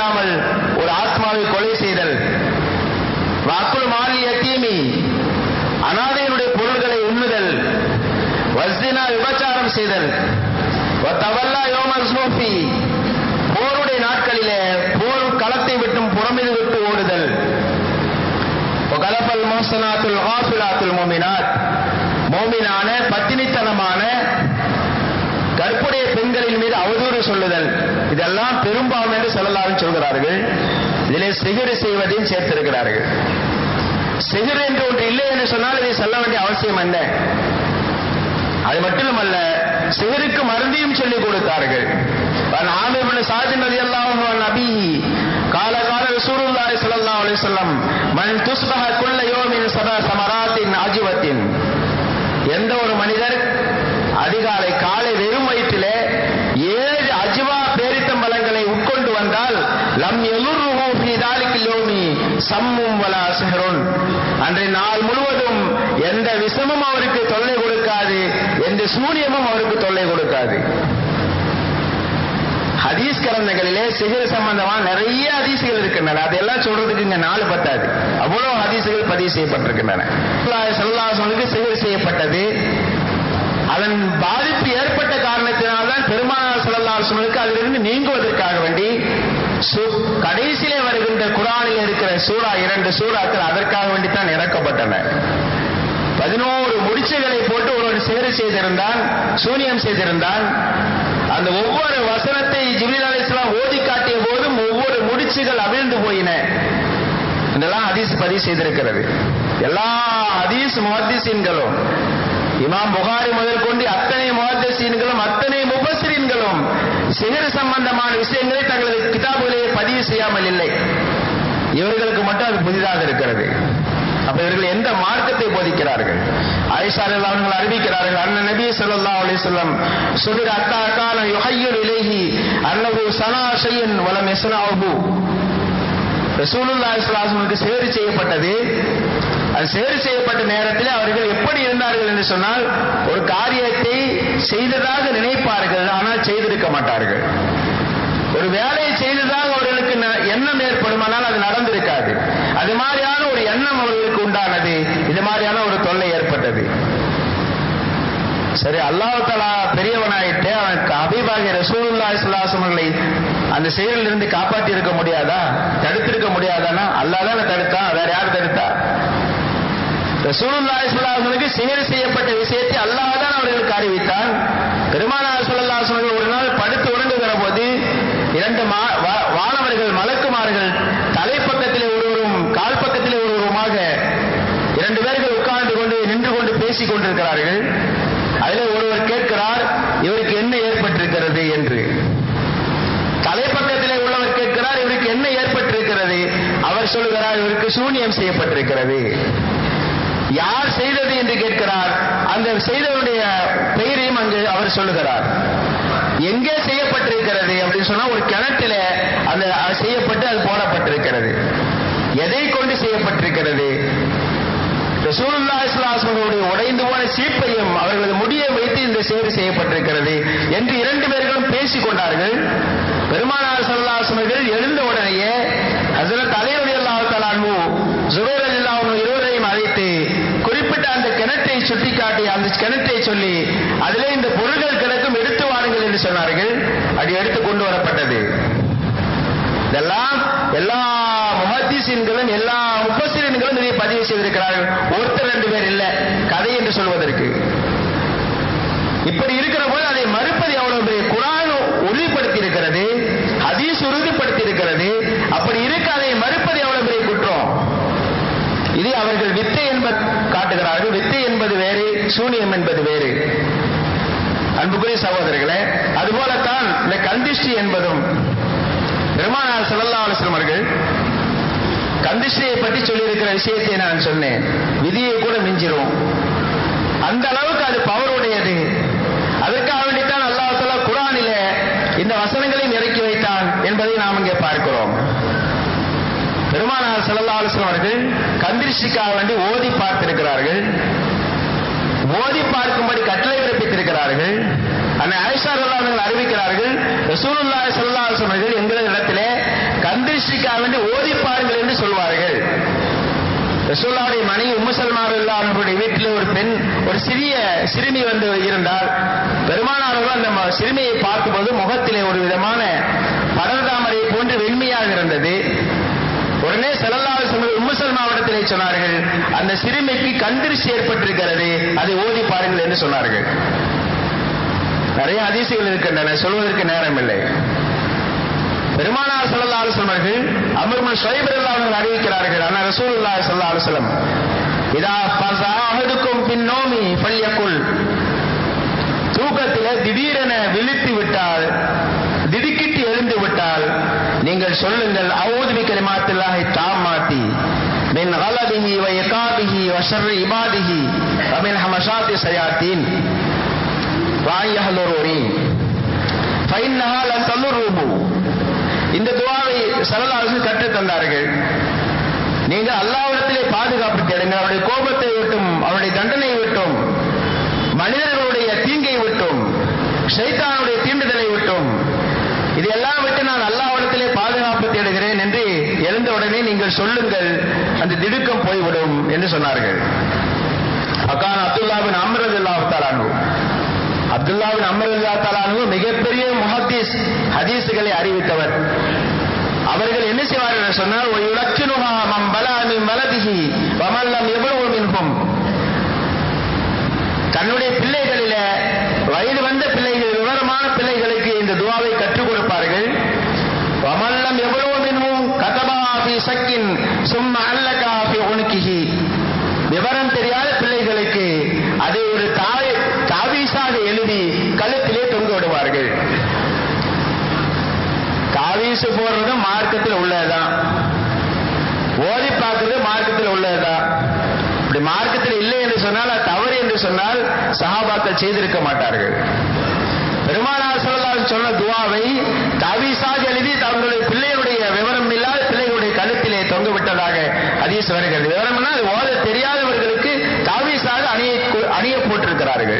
ஆத்மாவை கொலை செய்தல் வாக்குள் மாறி எத்தீமி அனாதையினுடைய பொருள்களை உண்ணுதல் வஸ்தினா விபச்சாரம் செய்தல் தவல்லா யோமல் சோஃபி போருடைய நாட்களிலே போர் களத்தை விட்டும் புறமிது விட்டு ஓடுதல் கலப்பல் மோசனாத்துல் ஹாஃபிலாத்துல் மோமினாத் மோமினான பத்தினித்தனமான கற்புடைய பெண்களின் மீது அவதூறு சொல்லுதல் இதெல்லாம் பெரும்பாலும் என்று சொல்லலாம்னு சொல்கிறார்கள் இதிலே சிகிறு செய்வதையும் சேர்த்திருக்கிறார்கள் சிகிர் என்று ஒன்று இல்லை என்று சொன்னால் இதை சொல்ல வேண்டிய அவசியம் என்ன அது மட்டுமல்ல சிகருக்கு மருந்தையும் சொல்லிக் கொடுத்தார்கள் ஆமிபின் சாஜின் அலி அல்லாஹ் நபிஹி கால கால ரசூலுல்லாஹி ஸல்லல்லாஹு அலைஹி வஸல்லம் மன் துஸ்பஹ குல்ல யௌமின் சபா சமராத்தின் அஜுவத்தின் எந்த ஒரு மனிதர் அதிகாலை காலை வெறும் வயிற்றிலே ஏழு அஜுவா பேரித்தம்பலங்களை உட்கொண்டு வந்தால் லம் எலுருஹு ஃபீ தாலிகில் யௌமி சம்மும் வலா சிஹ்ருன் அன்றைய நாள் முழுவதும் எந்த விஷமும் அவருக்கு தொல்லை கொடுக்காது எந்த சூரியமும் அவருக்கு தொல்லை கொடுக்காது ஹதீஸ் கலந்தங்களிலே சிகர் சம்பந்தமா நிறைய ஹதீசுகள் இருக்கின்றன அதெல்லாம் சொல்றதுக்கு இங்க நாலு பத்தாது அவ்வளவு ஹதீசுகள் பதிவு செய்யப்பட்டிருக்கின்றன செல்லாசனுக்கு சிகர் செய்யப்பட்டது அதன் பாதிப்பு ஏற்பட்ட காரணத்தினால்தான் பெருமானார் செல்லாசனுக்கு அதிலிருந்து நீங்குவதற்காக வேண்டி கடைசியிலே வருகின்ற குரானில் இருக்கிற சூறா இரண்டு சூறாக்கள் அதற்காக வேண்டி தான் இறக்கப்பட்டன பதினோரு முடிச்சுகளை போட்டு ஒருவன் சேறு செய்திருந்தான் சூனியம் செய்திருந்தான் அந்த ஒவ்வொரு வசனத்தை ஜிபில் அலி இஸ்லாம் ஓதி காட்டிய போதும் ஒவ்வொரு முடிச்சுகள் அவிழ்ந்து போயின இதெல்லாம் ஹதீஸ் பதிவு செய்திருக்கிறது எல்லா ஹதீஸ் முஹத்திசீன்களும் இமாம் புகாரி முதல் கொண்டு அத்தனை முஹத்திசீன்களும் அத்தனை முபஸ்ரீன்களும் சிகர் சம்பந்தமான விஷயங்களை தங்களது கிதாபுகளிலே பதிவு செய்யாமல் இல்லை இவர்களுக்கு மட்டும் அது புதிதாக இருக்கிறது அப்ப இவர்கள் எந்த மார்க்கத்தை போதிக்கிறார்கள் ஆயிஷா அவர்கள் அறிவிக்கிறார்கள் அண்ணன் நபி சொல்லா அலிஸ்லம் சுதிர் அத்தா கால யுஹையுல் இலேஹி அன்னகு சனா ஷையன் வலம் எசனாவு ரசூலுல்லா இஸ்லாசனுக்கு சேறு செய்யப்பட்டது அது சேறு செய்யப்பட்ட நேரத்தில் அவர்கள் எப்படி இருந்தார்கள் என்று சொன்னால் ஒரு காரியத்தை செய்ததாக நினைப்பார்கள் ஆனால் செய்திருக்க மாட்டார்கள் ஒரு வேலையை செய்ததாக அவர்களுக்கு எண்ணம் ஏற்படுமானால் அது நடந்திருக்காது அது மாதிரியான ஒரு எண்ணம் அவர்களுக்கு உண்டானது இது மாதிரியான ஒரு தொல்லை ஏற்பட்டது சரி அல்லாஹ் தலா பெரியவனாயிட்டு அவனுக்கு அபிபாகிய ரசூல்லா இஸ்லாசமர்களை அந்த செயலில் இருந்து காப்பாற்றி இருக்க முடியாதா தடுத்திருக்க முடியாதானா அல்லாதான் தடுத்தான் வேற யார் தடுத்தா ரசூலுல்லா இஸ்லாசனுக்கு செயல் செய்யப்பட்ட விஷயத்தை அல்லாஹ் தான் அவர்களுக்கு அறிவித்தான் பெருமானார் சொல்லல்லாசனர்கள் ஒரு நாள் படுத்து உறங்குகிற போது இரண்டு வானவர்கள் மலக்குமார்கள் தலைப்பக்கத்திலே ஒருவரும் கால் பக்கத்திலே ஒருவருமாக இரண்டு பேர்கள் உட்கார்ந்து கொண்டு நின்று கொண்டு பேசிக் கொண்டிருக்கிறார்கள் அதில் ஒருவர் கேட்கிறார் இவருக்கு என்ன ஏற்பட்டிருக்கிறது என்று தலைப்பக்கத்திலே உள்ளவர் கேட்கிறார் இவருக்கு என்ன ஏற்பட்டிருக்கிறது அவர் சொல்லுகிறார் இவருக்கு சூனியம் செய்யப்பட்டிருக்கிறது யார் செய்தது என்று கேட்கிறார் அந்த செய்தவருடைய பெயரையும் அங்கு அவர் சொல்லுகிறார் எங்கே செய்யப்பட்டிருக்கிறது அப்படின்னு சொன்னா ஒரு கிணற்றில அந்த செய்யப்பட்டு அது போடப்பட்டிருக்கிறது எதை கொண்டு செய்யப்பட்டிருக்கிறது ரசூலுல்லா இஸ்லாஸ்மர்களுடைய உடைந்து போன சீப்பையும் அவர்களது முடியை வைத்து இந்த சேவை செய்யப்பட்டிருக்கிறது என்று இரண்டு பேர்களும் பேசிக் கொண்டார்கள் பெருமானார் சல்லாஸ்மர்கள் எழுந்த உடனேயே ஹசரத் அலைவலி அல்லாஹ் தலான்மு ஜுபேர் அல்லாஹ் இருவரையும் அழைத்து குறிப்பிட்ட அந்த கிணற்றை சுட்டிக்காட்டி அந்த கிணற்றை சொல்லி அதிலே இந்த பொருள்கள் கிடக்கும் எடுத்து வாருங்கள் என்று சொன்னார்கள் அது எடுத்து கொண்டு வரப்பட்டது இதெல்லாம் எல்லா முஹத்திசீன்களும் எல்லா முப்பசிரன்களும் இதை பதிவு செய்திருக்கிறார்கள் ஒருத்தர் ரெண்டு பேர் இல்ல கதை என்று சொல்வதற்கு இப்படி இருக்கிற போது அதை மறுப்பது எவ்வளவு பெரிய குரான் உறுதிப்படுத்தி இருக்கிறது ஹதீஸ் உறுதிப்படுத்தி இருக்கிறது அப்படி இருக்க அதை மறுப்பது எவ்வளவு பெரிய குற்றம் இது அவர்கள் வித்தை என்பது காட்டுகிறார்கள் வித்தை என்பது வேறு சூனியம் என்பது வேறு அன்புக்குரிய சகோதரர்களே அதுபோலத்தான் இந்த கந்திஷ்டி என்பதும் பெருமானார் செல்லல்லா அலுவலம் அவர்கள் கந்திஷ்டியை பற்றி சொல்லியிருக்கிற விஷயத்தை நான் சொன்னேன் விதியை கூட மிஞ்சிரும் அந்த அளவுக்கு அது பவருடையது அதற்காக வேண்டித்தான் அல்லாஹ் குரானில இந்த வசனங்களையும் இறக்கி வைத்தான் என்பதை நாம் இங்கே பார்க்கிறோம் பெருமானார் செல்லல்லா அலுவலம் அவர்கள் கந்திரிஷிக்காக வேண்டி ஓதி பார்த்திருக்கிறார்கள் ஓதி பார்க்கும்படி கட்டளை பிறப்பித்திருக்கிறார்கள் அந்த ஆயிஷா அவர்கள் அறிவிக்கிறார்கள் ரசூலுல்லாஹி ஸல்லல்லாஹு அலைஹி வஸல்லம் எங்களது இடத்திலே கந்திருஷ்டிக்காக வேண்டி ஓதி பாருங்கள் என்று சொல்வார்கள் ரசூல்லாவுடைய மனைவி உம்முசல்மார் அவர்களுடைய வீட்டில் ஒரு பெண் ஒரு சிறிய சிறுமி வந்து இருந்தால் பெருமானார்கள் அந்த ம- சிறுமியை பார்க்கும்போது முகத்திலே ஒரு விதமான படர்தாமரை போன்று வெண்மையாக இருந்தது உடனே செல்லல்லாத சொன்னது உம்முசல்மாவிடத்திலே சொன்னார்கள் அந்த சிறுமிக்கு கந்திருஷ்டி ஏற்பட்டிருக்கிறது அதை ஓதி பாருங்கள் என்று சொன்னார்கள் நிறைய அதிசயங்கள் இருக்கின்றன சொல்வதற்கு நேரம் இல்லை பெருமானார் ஸல்லல்லாஹு அலைஹி வஸல்லம் அவர்கள் அமர்முல் ஷுவைப் ரலியல்லாஹு அன்ஹு அறிவிக்கிறார்கள் அண்ணா ரசூலுல்லாஹி ஸல்லல்லாஹு அலைஹி வஸல்லம் இதா ஃபஸாஹதுக்கும் பின் நோமி ஃபல்யகுல் தூக்கத்திலே திடீரென விழித்து விட்டால் திடுக்கிட்டு எழுந்து விட்டால் நீங்கள் சொல்லுங்கள் அவுது பி கலிமாத்தில்லாஹி தாமாத்தி மின் கலபிஹி வ இகாபிஹி வ ஷர்ரி இபாதிஹி வ மின் ஹமஷாத்தி ஷயாத்தீன் வாயஹலுரூனி ஃபைன்னஹா லன் தலுர்ருஹு இந்த துவாவை சரலாசு கற்றுத் தந்தார்கள் நீங்க அல்லாஹ்விடத்திலே பாதுகாப்பு தேடுங்க அவருடைய கோபத்தை விட்டும் அவருடைய தண்டனை விட்டும் மனிதர்களுடைய தீங்கை விட்டும் ஷைத்தானுடைய தீண்டுதலை விட்டும் இதெல்லாம் விட்டு நான் அல்லாஹ்விடத்திலே பாதுகாப்பு தேடுகிறேன் என்று எழுந்த உடனே நீங்கள் சொல்லுங்கள் அந்த திடுக்கம் போய்விடும் என்று சொன்னார்கள் அக்கான் அப்துல்லாபின் அம்ரதுல்லாஹு தாலானு அப்துல்லாவின் அமருல்லா தலானு மிகப்பெரிய முஹத்தீஸ் ஹதீஸுகளை அறிவித்தவர் அவர்கள் என்ன செய்வார்கள் என்று சொன்னால் ஒரு இலக்கினுஹா மம் பலா மின் வலதிஹி வமல்லம் எவ்வளவு மின்ஹும் தன்னுடைய பிள்ளைகளில வயது வந்த பிள்ளைகள் விவரமான பிள்ளைகளுக்கு இந்த துவாவை கற்றுக் கொடுப்பார்கள் வமல்லம் எவ்வளவு மின்ஹும் கதபா ஃபி சக்கின் சும்ம அல்லகா ஃபி உனுக்கிஹி விவரம் தெரியாத பிள்ளைகளுக்கு அதை ஒரு தாய் தாவீசாக எழுதி கழுத்திலே தொங்க விடுவார்கள் தாவீசு போடுறதும் மார்க்கத்தில் உள்ளதுதான் ஓதி பார்க்கிறது மார்க்கத்தில் உள்ளதுதான் இப்படி மார்க்கத்தில் இல்லை என்று சொன்னால் அது தவறு என்று சொன்னால் சஹாபாக்கள் செய்திருக்க மாட்டார்கள் பெருமானார் ஸல்லல்லாஹு சொன்ன துவாவை தாவீசாக எழுதி தங்களுடைய பிள்ளைகளுடைய விவரம் இல்லாத பிள்ளைகளுடைய கழுத்திலே தொங்க விட்டதாக ஹதீஸ் வருகிறது விவரம்னா அது ஓத தெரியாதவர்களுக்கு தாவீசாக அணிய அணிய போட்டிருக்கிறார்கள்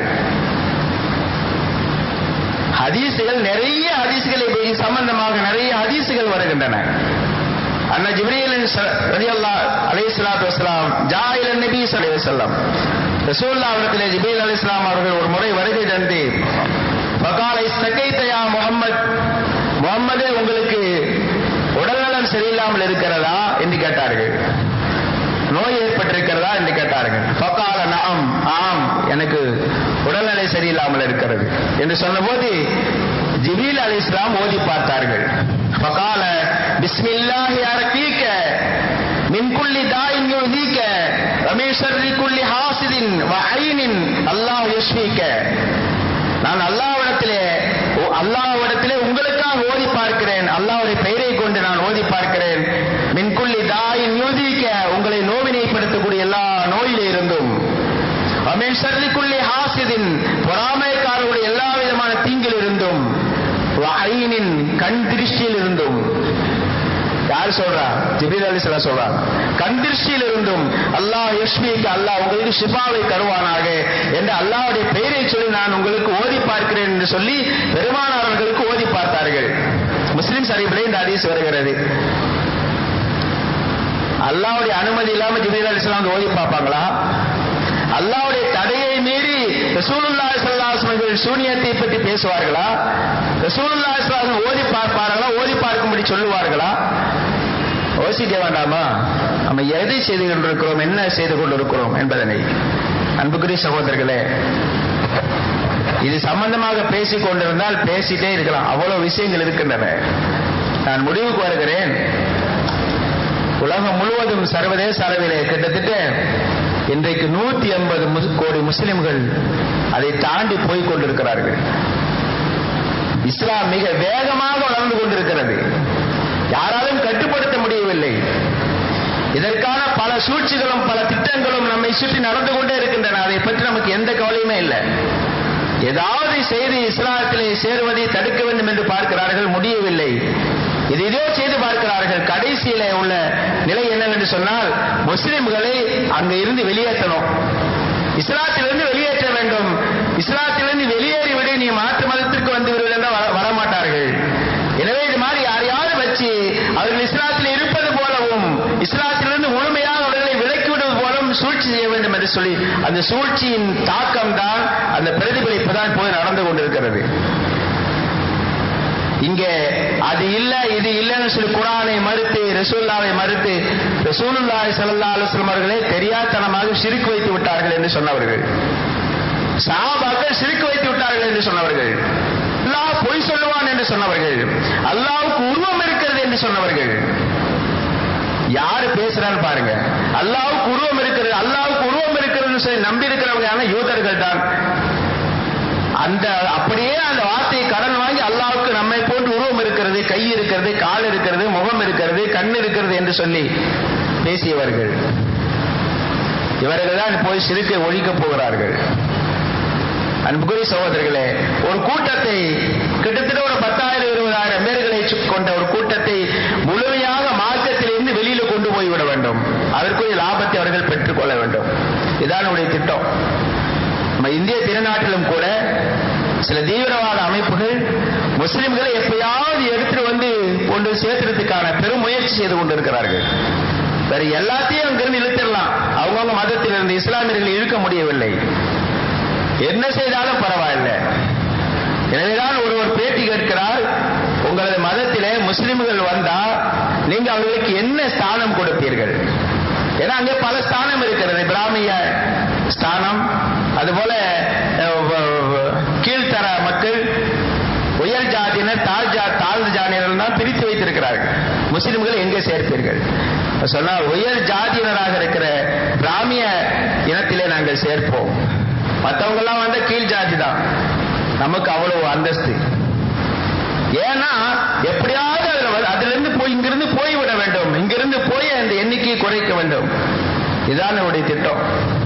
ஹதீசுகள் நிறைய ஹதீசுகள் இது சம்பந்தமாக நிறைய ஹதீசுகள் வருகின்றன அண்ணா ஜிப்ரீல் ரலியல்லாஹு அலைஹி ஸலாத்து வஸலாம் ஜாயில நபி ஸல்லல்லாஹு அலைஹி வஸல்லம் ரசூலுல்லாஹ் அவர்களிலே ஜிப்ரீல் அலைஹிஸ்ஸலாம் அவர்கள் ஒரு முறை வருகை தந்து ஃபகால இஸ்தகைத யா முஹம்மத் முஹம்மதே உங்களுக்கு உடல்நலம் சரியில்லாமல் இருக்கிறதா என்று கேட்டார்கள் நோய் ஏற்பட்டிருக்கிறதா என்று கேட்டார்கள் ஃபகால நஅம் ஆம் எனக்கு உடல்நிலை சரியில்லாமல் இருக்கிறது என்று சொன்னபோது ஜிபீல் அலி இஸ்லாம் ஓதி பார்த்தார்கள் ஃபகால பிஸ்மில்லாஹி அரகீக மின் குல்லி தாயின் யுஹீக வமின் ஷர்ரி குல்லி ஹாசிதின் வ ஐனின் அல்லாஹ் யஷ்ஃபீக நான் அல்லாஹ்விடத்திலே ஓ அல்லாஹ்விடத்திலே உங்களுக்காக ஓதி பார்க்கிறேன் அல்லாஹ்வுடைய பெயரை கொண்டு நான் ஓதி பார்க்கிறேன் மின்குள்ளி தாயின் யூதிக்க உங்களை நோவினைப்படுத்தக்கூடிய எல்லா நோயிலே இருந்தும் அமீன் ஷர்ரிக்குள்ளி ஹாசிதின் பொறாமைக்காரர்களுடைய எல்லா விதமான தீங்கில் இருந்தும் ஐனின் கண் திருஷ்டியில் இருந்தும் யார் சொல்றா ஜிபீல் அலிஸ்லா சொல்றா கண் திருஷ்டியில் இருந்தும் அல்லாஹ் யஷ்மிக்கு அல்லாஹ் உங்களுக்கு ஷிஃபாவை தருவானாக என்று அல்லாஹ்வுடைய பெயரை சொல்லி நான் உங்களுக்கு ஓதி பார்க்கிறேன் என்று சொல்லி பெருமானார்களுக்கு ஓதி பார்த்தார்கள் முஸ்லிம் சரிபிலே இந்த ஹதீஸ் வருகிறது அல்லாஹ்வுடைய அனுமதி இல்லாம ஜிபீல் அலிஸ்லாம் வந்து ஓதி பார்ப்பாங்களா அல்லாஹ்வுடைய தடையை மீறி ரசூலுல்லாஹி ஸல்லல்லாஹு அலைஹி வஸல்லம் சூனியத்தை பற்றி பேசுவார்களா ரசூலுல்லாஹி ஸல்லல்லாஹு அலைஹி வஸல்லம் ஓதி பார்ப்பார்களா ஓதி பார்க்கும்படி சொல்லுவார்களா யோசிக்க வேண்டாமா நம்ம எதை செய்து கொண்டிருக்கிறோம் என்ன செய்து கொண்டிருக்கிறோம் என்பதனை அன்புக்குரிய சகோதரர்களே இது சம்பந்தமாக பேசிக் கொண்டிருந்தால் பேசிட்டே இருக்கலாம் அவ்வளவு விஷயங்கள் இருக்கின்றன நான் முடிவுக்கு வருகிறேன் உலகம் முழுவதும் சர்வதேச அளவிலே கிட்டத்தட்ட இன்றைக்கு நூத்தி ஐம்பது கோடி முஸ்லிம்கள் அதை தாண்டி போய் கொண்டிருக்கிறார்கள் இஸ்லாம் மிக வேகமாக வளர்ந்து கொண்டிருக்கிறது யாராலும் கட்டுப்படுத்த முடியவில்லை இதற்கான பல சூழ்ச்சிகளும் பல திட்டங்களும் நம்மை சுற்றி நடந்து கொண்டே இருக்கின்றன அதை பற்றி நமக்கு எந்த கவலையுமே இல்லை ஏதாவது செய்து இஸ்லாத்திலே சேருவதை தடுக்க வேண்டும் என்று பார்க்கிறார்கள் முடியவில்லை இது இதோ செய்து பார்க்கிறார்கள் கடைசியில உள்ள நிலை என்னவென்று சொன்னால் முஸ்லிம்களை அங்க இருந்து வெளியேற்றணும் இஸ்லாத்திலிருந்து வெளியேற்ற வேண்டும் இஸ்லாத்திலிருந்து வெளியேறிவிடு நீ மாற்று மதத்திற்கு வந்து விடுவது என்றால் வரமாட்டார்கள் எனவே இது மாதிரி யாரையாவது வச்சு அவர்களை சொல்லி அந்த சூழ்ச்சியின் தாக்கம் தான் அந்த பிரதிபலிப்பு தான் போய் நடந்து கொண்டிருக்கிறது இங்கே அது இல்ல இது இல்லைன்னு சொல்லி குரானை மறுத்து ரசூல்லாவை மறுத்து ரசூலுல்லாஹி ஸல்லல்லாஹு அலைஹி வஸல்லம் அவர்களே தெரியாத்தனமாக சிரிக்கு வைத்து விட்டார்கள் என்று சொன்னவர்கள் சஹாபாக்கள் சிரிக்கு வைத்து விட்டார்கள் என்று சொன்னவர்கள் அல்லாஹ் பொய் சொல்லுவான் என்று சொன்னவர்கள் அல்லாஹ்வுக்கு உருவம் இருக்கிறது என்று சொன்னவர்கள் யாரு பேசுறான்னு பாருங்க அல்லாஹ்வுக்கு உருவம் இருக்கிறது அல்லாஹ்வுக்கு உருவம் இருக்கிறதுன்னு சொல்லி நம்பி இருக்கிறவங்க ஆனா யூதர்கள் தான் அந்த அப்படியே அந்த வார்த்தையை கடன் வாங்கி அல்லாவுக்கு நம்மை போன்று உருவம் இருக்கிறது கை இருக்கிறது கால் இருக்கிறது முகம் இருக்கிறது கண் இருக்கிறது என்று சொல்லி பேசியவர்கள் இவர்கள் தான் போய் சிறுக்கை ஒழிக்கப் போகிறார்கள் அன்புக்குரிய சகோதரர்களே ஒரு கூட்டத்தை கிட்டத்தட்ட ஒரு பத்தாயிரம் இருபதாயிரம் பேர்களை கொண்ட ஒரு கூட்டத்தை முழுமையாக மார்க்கத்திலிருந்து வெளியில கொண்டு போய்விட வேண்டும் அதற்குரிய லாபத்தை அவர்கள் பெற்றுக்கொள்ள வேண்டும் இதான் உடைய திட்டம் நம்ம இந்திய திருநாட்டிலும் கூட சில தீவிரவாத அமைப்புகள் முஸ்லிம்களை எப்பயாவது எடுத்துட்டு வந்து கொண்டு சேர்த்துறதுக்கான பெரும் முயற்சி செய்து கொண்டிருக்கிறார்கள் வேற எல்லாத்தையும் அங்கிருந்து இழுத்திடலாம் அவங்கவுங்க மதத்தில் இருந்து இஸ்லாமியர்களை இழுக்க முடியவில்லை என்ன செய்தாலும் பரவாயில்லை எனவேதான் ஒருவர் பேட்டி கேட்கிறார் உங்களது மதத்திலே முஸ்லிம்கள் வந்தா நீங்க அவர்களுக்கு என்ன ஸ்தானம் கொடுப்பீர்கள் ஏன்னா அங்கே பல ஸ்தானம் இருக்கிறது பிராமிய ஸ்தானம் அதுபோல கீழ்த்தர மக்கள் உயர் ஜாதியினர் தாழ் ஜா தாழ்ந்த ஜாதியினர் தான் பிரித்து வைத்திருக்கிறார்கள் முஸ்லிம்கள் எங்கே சேர்ப்பீர்கள் சொன்னால் உயர் ஜாதியினராக இருக்கிற பிராமிய இனத்திலே நாங்கள் சேர்ப்போம் மற்றவங்கெல்லாம் வந்து கீழ் ஜாதி தான் நமக்கு அவ்வளவு அந்தஸ்து ஏன்னா எப்படியாவது அதுல அதிலிருந்து போய் இங்கிருந்து போய்விட வேண்டும் இங்கிருந்து போய் அந்த எண்ணிக்கையை குறைக்க வேண்டும் இதுதான் நம்முடைய திட்டம்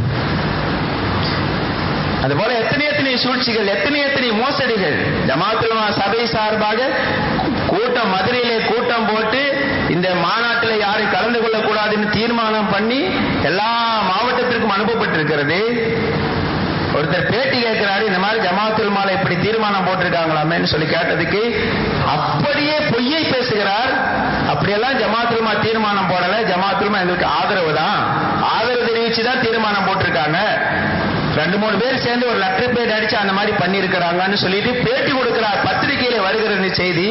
அதுபோல எத்தனை எத்தனை சூழ்ச்சிகள் எத்தனை எத்தனை மோசடிகள் ஜமாத்துலமா சபை சார்பாக கூட்டம் மதுரையிலே கூட்டம் போட்டு இந்த மாநாட்டில் யாரும் கலந்து கொள்ளக்கூடாதுன்னு தீர்மானம் பண்ணி எல்லா மாவட்டத்திற்கும் அனுப்பப்பட்டிருக்கிறது ஒருத்தர் பேட்டி கேட்கிறாரு இந்த மாதிரி ஜமாத்துல் மாலை இப்படி தீர்மானம் போட்டிருக்காங்களாமேன்னு சொல்லி கேட்டதுக்கு அப்படியே பொய்யை பேசுகிறார் அப்படியெல்லாம் ஜமாத்துல்மா தீர்மானம் போடல ஜமாத்துல்மா எங்களுக்கு ஆதரவு தான் ஆதரவு தெரிவிச்சு தான் தீர்மானம் போட்டிருக்காங்க ரெண்டு மூணு பேர் சேர்ந்து ஒரு லெட்டர் பேட் அடிச்சு அந்த மாதிரி பண்ணிருக்கிறாங்கன்னு சொல்லிட்டு பேட்டி கொடுக்கிறார் பத்திரிகையில வருகிற செய்தி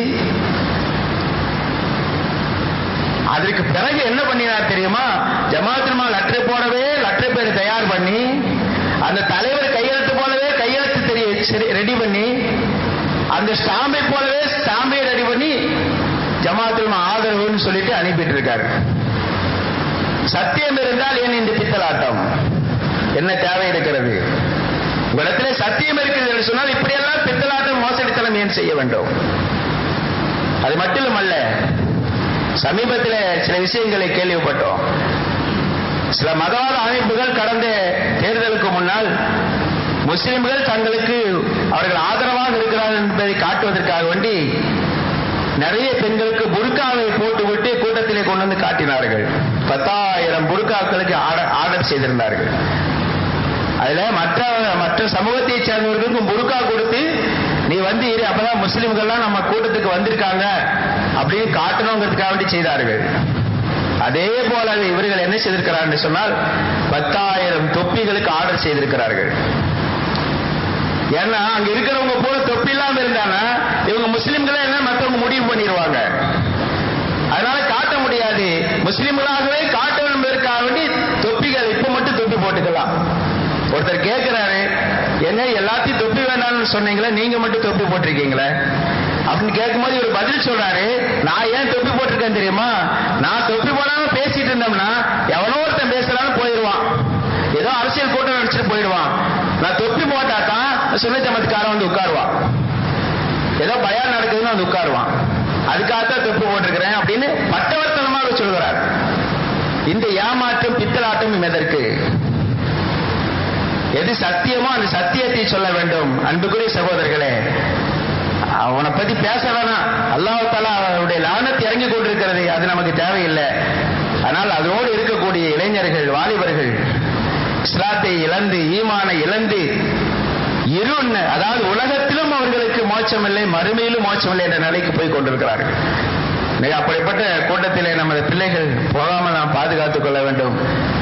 அதற்கு பிறகு என்ன பண்ணினார் தெரியுமா ஜமாத்துமா லெட்டர் போடவே லெட்டர் பேர் தயார் பண்ணி அந்த தலைவர் கையெழுத்து போலவே கையெழுத்து தெரிய ரெடி பண்ணி அந்த ஸ்டாம்பை போலவே ஸ்டாம்பை ரெடி பண்ணி ஜமாத்துமா ஆதரவுன்னு சொல்லிட்டு அனுப்பிட்டு இருக்காரு சத்தியம் இருந்தால் ஏன் இந்த பித்தலாட்டம் என்ன தேவை இருக்கிறது உங்களிடத்திலே சத்தியம் இருக்கிறது என்று சொன்னால் இப்படியெல்லாம் பித்தலாட்டம் மோசடித்தனம் ஏன் செய்ய வேண்டும் அது மட்டுமல்ல சமீபத்தில் சில விஷயங்களை கேள்விப்பட்டோம் சில மதவாத அமைப்புகள் கடந்த தேர்தலுக்கு முன்னால் முஸ்லிம்கள் தங்களுக்கு அவர்கள் ஆதரவாக இருக்கிறார்கள் என்பதை காட்டுவதற்காக வேண்டி நிறைய பெண்களுக்கு புர்காவை போட்டுவிட்டு கூட்டத்திலே கொண்டு வந்து காட்டினார்கள் பத்தாயிரம் புர்காக்களுக்கு ஆர்டர் செய்திருந்தார்கள் அதுல மற்ற மற்ற சமூகத்தை சேர்ந்தவர்களுக்கும் புருக்கா கொடுத்து நீ வந்து இரு அப்பதான் முஸ்லிம்கள்லாம் நம்ம கூட்டத்துக்கு வந்திருக்காங்க அப்படின்னு காட்டணுங்கிறதுக்காக வேண்டி செய்தார்கள் அதே போல இவர்கள் என்ன செய்திருக்கிறார்கள் சொன்னால் பத்தாயிரம் தொப்பிகளுக்கு ஆர்டர் செய்திருக்கிறார்கள் ஏன்னா அங்க இருக்கிறவங்க போல தொப்பி இல்லாம இருந்தானா இவங்க முஸ்லிம்களே என்ன மற்றவங்க முடிவு பண்ணிடுவாங்க அதனால காட்ட முடியாது முஸ்லிம்களாகவே காட்டணும் என்பதற்காக வேண்டி தொப்பிகள் இப்ப மட்டும் தொப்பி போட்டுக்கலாம் ஒருத்தர் கேட்கிறாரு என்ன எல்லாத்தையும் தொப்பி வேண்டாம்னு சொன்னீங்களே நீங்க மட்டும் தொப்பி போட்டிருக்கீங்களே அப்படின்னு கேட்கும்போது இவர் பதில் சொல்றாரு நான் ஏன் தொப்பி போட்டிருக்கேன் தெரியுமா நான் தொப்பி போடாம பேசிட்டு இருந்தோம்னா எவனோ ஒருத்தன் பேசுறான்னு போயிடுவான் ஏதோ அரசியல் கூட்டம் நினைச்சிட்டு போயிடுவான் நான் தொப்பி போட்டா தான் சுண்ண ஜமத்துக்காரன் வந்து உட்காருவான் ஏதோ பயம் நடக்குதுன்னு வந்து உட்காருவான் அதுக்காகத்தான் தொப்பி போட்டிருக்கிறேன் அப்படின்னு பட்டவர்த்தனமாக சொல்கிறார் இந்த ஏமாற்றம் பித்தலாட்டம் எதற்கு எது சத்தியமோ அந்த சத்தியத்தை சொல்ல வேண்டும் அன்புக்குரிய சகோதரர்களே அவனை பத்தி பேச வேணாம் அல்லாஹால அவருடைய லானத்தை இறங்கி கொண்டிருக்கிறது அது நமக்கு தேவையில்லை ஆனால் அதோடு இருக்கக்கூடிய இளைஞர்கள் வாலிபர்கள் இஸ்லாத்தை இழந்து ஈமானை இழந்து இருண் அதாவது உலகத்திலும் அவர்களுக்கு மோட்சம் இல்லை மறுமையிலும் மோட்சம் இல்லை என்ற நிலைக்கு போய் கொண்டிருக்கிறார்கள் அப்படிப்பட்ட கூட்டத்திலே நமது பிள்ளைகள் போகாமல் நாம் பாதுகாத்துக் கொள்ள வேண்டும்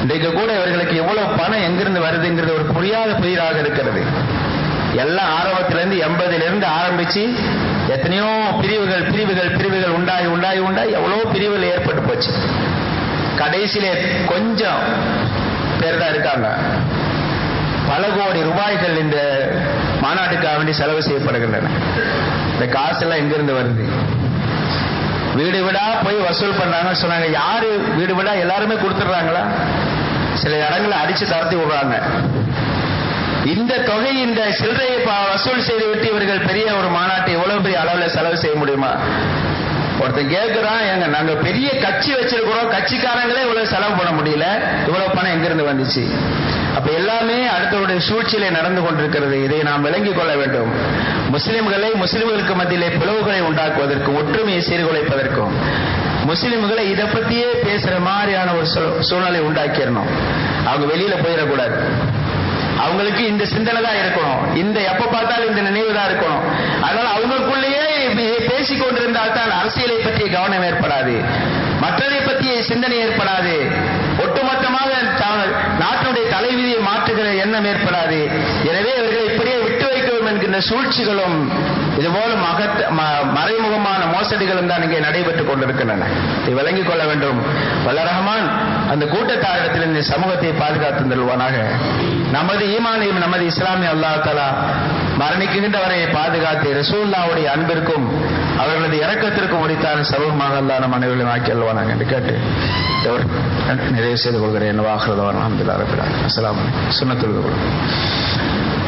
இன்றைக்கு கூட இவர்களுக்கு எவ்வளவு பணம் எங்கிருந்து வருதுங்கிறது ஒரு புரியாத புதிராக இருக்கிறது எல்லாம் ஆரம்பத்திலிருந்து எண்பதிலிருந்து ஆரம்பிச்சு எத்தனையோ பிரிவுகள் பிரிவுகள் பிரிவுகள் உண்டாய் உண்டாய் உண்டாய் எவ்வளவு பிரிவுகள் ஏற்பட்டு போச்சு கடைசியிலே கொஞ்சம் பேர் தான் இருக்காங்க பல கோடி ரூபாய்கள் இந்த மாநாட்டுக்காக வேண்டி செலவு செய்யப்படுகின்றன இந்த காசெல்லாம் எங்கிருந்து வருது வீடு வீடா போய் வசூல் பண்றாங்கன்னு சொன்னாங்க யாரு வீடு வீடா எல்லாருமே கொடுத்துடுறாங்களா சில இடங்களை அடிச்சு தரத்தி விடுறாங்க இந்த தொகை இந்த சில்லறையை வசூல் செய்து விட்டு இவர்கள் பெரிய ஒரு மாநாட்டை எவ்வளவு பெரிய அளவுல செலவு செய்ய முடியுமா ஒருத்தன் கேட்கிறான் எங்க நாங்க பெரிய கட்சி வச்சிருக்கிறோம் கட்சிக்காரங்களே இவ்வளவு செலவு பண்ண முடியல இவ்வளவு பணம் எங்கிருந்து வந்துச்சு அப்ப எல்லாமே அடுத்தவருடைய சூழ்ச்சியிலே நடந்து கொண்டிருக்கிறது இதை நாம் விளங்கிக் கொள்ள வேண்டும் முஸ்லிம்களை முஸ்லிம்களுக்கு மத்தியிலே பிளவுகளை உண்டாக்குவதற்கு ஒற்றுமையை சீர்குலைப்பதற்கும் முஸ்லிம்களை இதை பத்தியே பேசுற மாதிரியான ஒரு சூழ்நிலை உண்டாக்கிடணும் அவங்க வெளியில போயிடக்கூடாது அவங்களுக்கு இந்த சிந்தனை தான் இருக்கணும் இந்த எப்ப பார்த்தாலும் இந்த நினைவு தான் இருக்கணும் அதனால அவங்களுக்குள்ளேயே பேசிக் கொண்டிருந்தால் தான் அரசியலை பற்றிய கவனம் ஏற்படாது மற்றதை பற்றிய சிந்தனை ஏற்படாது ஒட்டுமொத்தமாக நாட்டினுடைய தலைவிதியை மாற்றுகிற எண்ணம் ஏற்படாது எனவே இவர்களை இப்படியே விட்டு வைக்கவும் என்கின்ற சூழ்ச்சிகளும் இதுபோல மகத் மறைமுகமான மோசடிகளும் தான் இங்கே நடைபெற்றுக் கொண்டிருக்கின்றன இதை விளங்கிக் கொள்ள வேண்டும் வல்லரஹமான் அந்த கூட்டத்தாரிடத்தில் இந்த சமூகத்தை பாதுகாத்து தருவானாக நமது ஈமானையும் நமது இஸ்லாமிய அல்லா தலா மரணிக்கின்ற வரை பாதுகாத்து ரசூல்லாவுடைய அன்பிற்கும் அவர்களது இறக்கத்திற்கும் உரித்தான சமூகமாக அல்லா நம் அனைவர்களையும் ஆக்கி அல்வானாங்க என்று கேட்டு நிறைவு செய்து கொள்கிறேன் வாக்குறதவன் அஹமதுல்லா ரபிலா அஸ்லாம் சுண்ணத்துல்